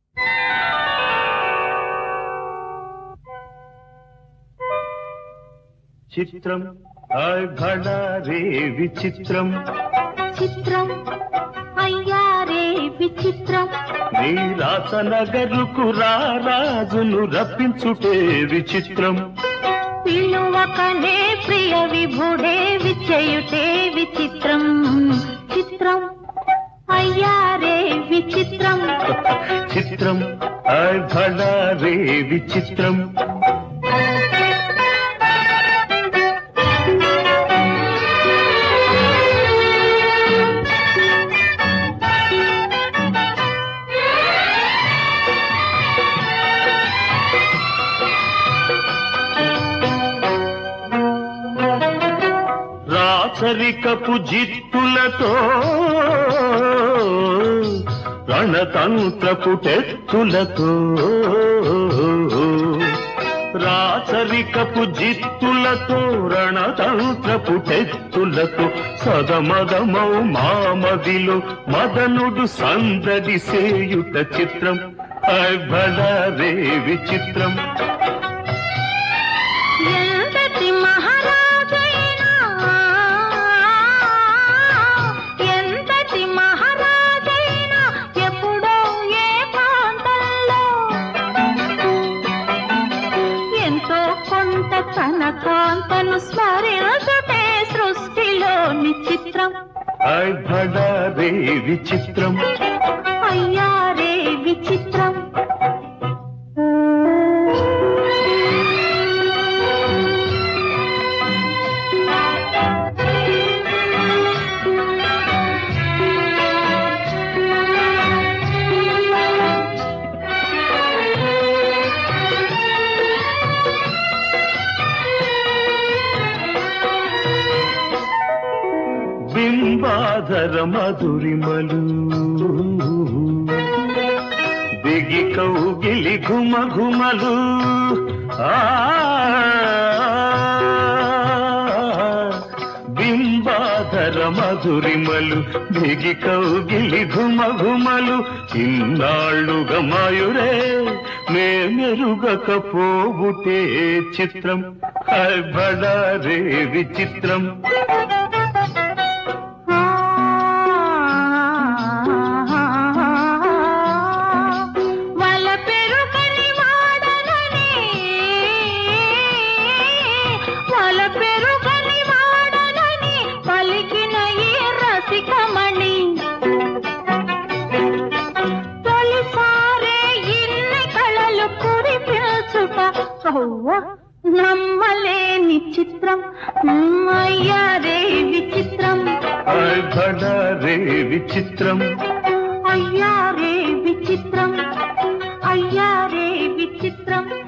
చిత్రం హాయ్ భడా రే విచిత్రం చిత్రం అయ్యారే విచిత్రం నీ రాసనగరుకు రారాజును రప్పించుటే విచిత్రం పిలువకనే ప్రియ విభుడే విచయుటే విచిత్రం చిత్రం అయ్యారే విచిత్రం చిత్రం హాయ్ భడా రే విచిత్రం రాచరికపు జిత్తులతో రణతంత్రపు టెత్తులతో రాచరికపు జిత్తులతో రణతంత్రపు టెత్తులతో సదమదమౌ మామదిలో మదనుడు సందడి సేయుట చిత్రం రే విచిత్రం ఎంతటి మహారాజైనా ఎంతటి మహారాజైనా ఎప్పుడో ఏ ప్రాంతంలో ఎంతో కొంత తన కాంతను స్మరించుటే సృష్టిలోని చిత్రం హాయ్ భడా రే విచిత్రం అయ్యారే విచిత్రం బింబాధర మధురిమలు దిగి కౌగిలి ఘుమ ఘుమలు ఆ బింబాధర మధురిమలు దిగి కౌగిలి ఘుమ ఘుమలు ఇన్నాళ్ళుగా మాయురే మే మెరుగకపోవుటే చిత్రం హాయ్ బడా రే విచిత్రం వల పెరుగని వాడనని వల పెరుగని వాడనని పలికిన ఈ రసికమణి తొలిసారే ఇన్ని కళలు కురిపించుట కవ్వ నమ్మలేని చిత్రం అయ్యారే విచిత్రం హాయ్ బడా రే విచిత్రం అయ్యారే విచిత్రం అయ్యారే విచిత్రం